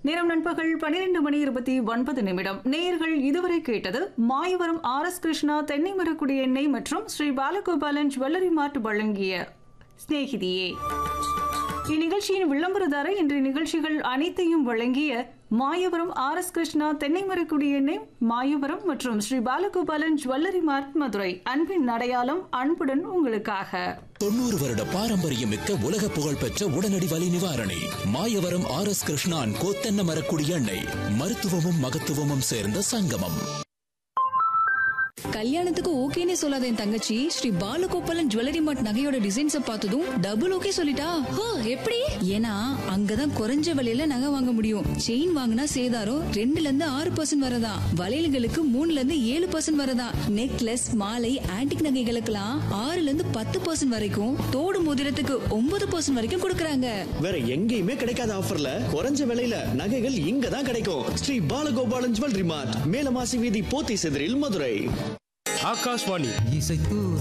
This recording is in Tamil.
நேரம் நண்பகல் பனிரெண்டு மணி இருபத்தி ஒன்பது நிமிடம் நேயர்கள் இதுவரை கேட்டது மாயவரம் ஆர் எஸ் கிருஷ்ணா தென்னை மரக்குடி எண்ணெய் மற்றும் ஸ்ரீ பாலகோபாலன் ஜுவல்லரி மார்ட் வழங்கிய சிநேகிதியே இந்நிகழ்ச்சியின் விளம்பரதார இன்றைய நிகழ்ச்சிகள் அனைத்தையும் வழங்கிய மாயவரம் ஆர் எஸ் கிருஷ்ணா தென்னை மரக்குடி எண்ணெய் மாயவரம் மற்றும் ஸ்ரீ பாலகோபாலன் ஜுவல்லரி மார்ட் மதுரை அன்பின் அடையாளம் அன்புடன் உங்களுக்காக தொண்ணூறு வருட பாரம்பரியம் மிக்க உலக புகழ் பெற்ற உடனடி வலி நிவாரணி மாயவரம் ஆர் எஸ் கிருஷ்ணான் கோத்தென்ன மரக்குடி எண்ணெய் மருத்துவமும் மகத்துவமும் சேர்ந்த சங்கமம் கல்யாணத்துக்கு ஓகேனே சொல்லாத என் தங்கச்சி ஸ்ரீ பாலகோபாலன் ஜுவல்லரி மார்ட் நகையோட டிசைன்ஸ பார்த்ததும் டபுள் ஓகே சொல்லிட்டா ஹோ எப்படி ஏன்னா அங்கதான் குறைஞ்ச விலையில நகை வாங்க முடியும் செயின் வாங்கினா சேதாரம் ரெண்டுல இருந்து ஆறு பர்சன்ட் வரதா வளையல்களுக்கு மூணுல இருந்து ஏழு பர்சன்ட் வரதா நெக்லஸ் மாலை ஆன்டிக் நகைகளுக்கெல்லாம் ஆறுல இருந்து பத்து பர்சன்ட் வரைக்கும் தோடு மோதிரத்துக்கு ஒன்பது பர்சன்ட் வரைக்கும் கொடுக்கறாங்க வேற எங்கேயுமே கிடைக்காத ஆஃபர்ல குறைஞ்ச விலையில நகைகள் இங்க தான் கிடைக்கும் ஸ்ரீ பாலகோபாலன் ஜுவல்லரி மார்ட் மேலமாசி வீதி போத்தி செதிரில் மதுரை ஆகாஷ்வாணி இசைத்து